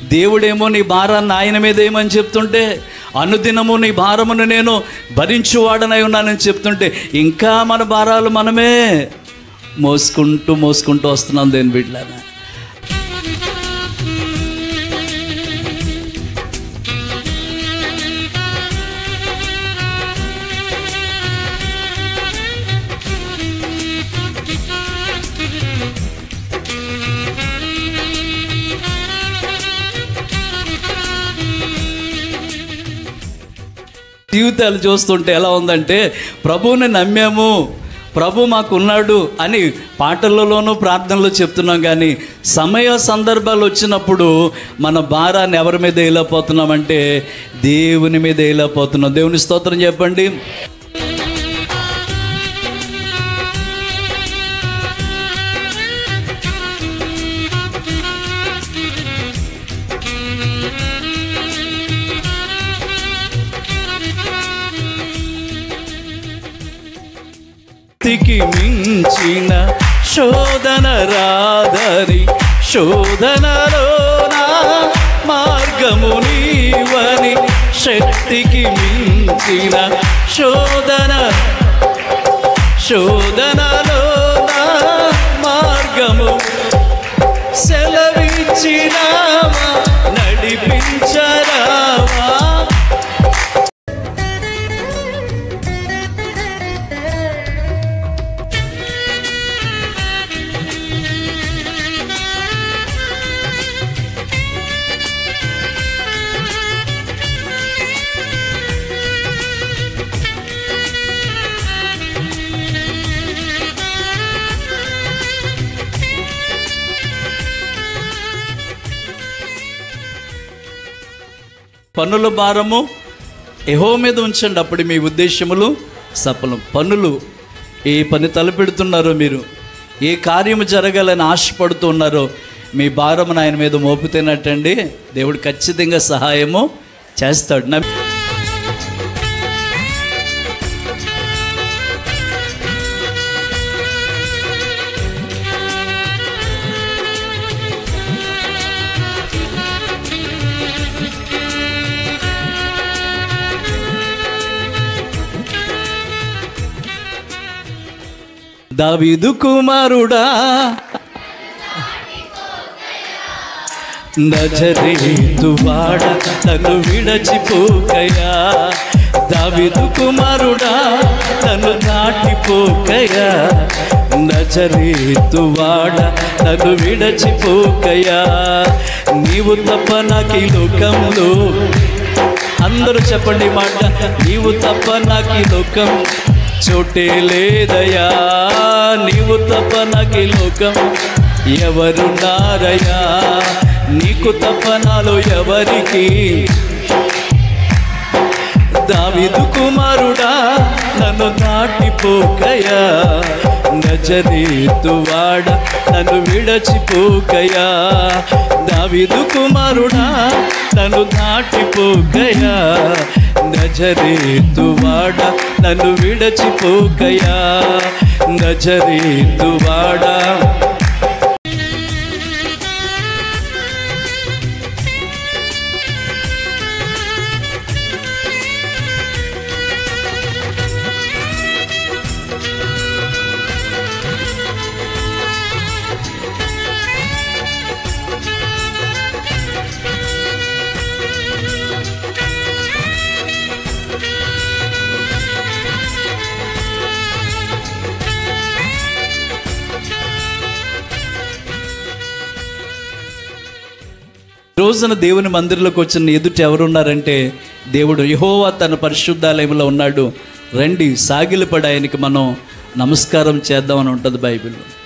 దేవుడేమో నీ భారాన్ని ఆయన మీద ఏమని చెప్తుంటే అనుదినము నీ భారమును నేను భరించువాడనై ఉన్నానని చెప్తుంటే ఇంకా మన భారాలు మనమే మోసుకుంటూ మోసుకుంటూ వస్తున్నాం దేని బిడ్డలాగా జీవితాలు చూస్తుంటే ఎలా ఉందంటే ప్రభువుని నమ్మాము ప్రభు మాకు ఉన్నాడు అని పాటలలోనూ ప్రార్థనలో చెప్తున్నాం కానీ సమయ సందర్భాలు వచ్చినప్పుడు మన భారాన్ని ఎవరి మీద వేయలేకపోతున్నామంటే దేవుని మీద వేయలేకపోతున్నాం దేవుని స్తోత్రం చెప్పండి శక్తికి మించిన శోధన రాదని శోధనలోన మార్గము నీవని శక్తికి మించిన శోధన శోధనలోన మార్గము సెలవిచ్చినావా నడిపించరావా పన్నుల భారము ఎహో మీద ఉంచండి అప్పుడు మీ ఉద్దేశములు సఫలం పనులు ఏ పని తలపెడుతున్నారో మీరు ఏ కార్యము జరగాలని ఆశపడుతున్నారో మీ భారమును ఆయన మీద మోపుతున్నట్టండి దేవుడు ఖచ్చితంగా సహాయము చేస్తాడు నా దావీదు కుమారుడా నజరేతు వాడ తను విడచిపోకయా దావీదు కుమారుడా తను దాటిపోకయా నజరేతు వాడ తను విడచిపోకయా నీవు తప్ప నాకు ఈ లోకంలో అందరూ చెప్పండి ఈ మాట నీవు తప్ప నాకు ఈ లోకం చోటే లేదయా నీవు తప్ప నాకు ఈ లోకం ఎవరున్నారయ్యా నీకు తప్ప నాలో ఎవరికి దావిదు కుమారుడా నన్ను దాటిపోకయా నజరేతు వాడ నన్ను విడచిపోకయా దావిదు కుమారుడా నన్ను దాటిపోకయా నజరేతు వాడ నన్ను విడచిపోకయా నజరేతు వాడా రోజున దేవుని మందిరంలోకి వచ్చిన ఎదుట ఎవరున్నారంటే దేవుడు యహోవా తన పరిశుద్ధాలయంలో ఉన్నాడు రండి సాగిలపడి ఆయనకి మనం నమస్కారం చేద్దామని ఉంటుంది బైబిల్లో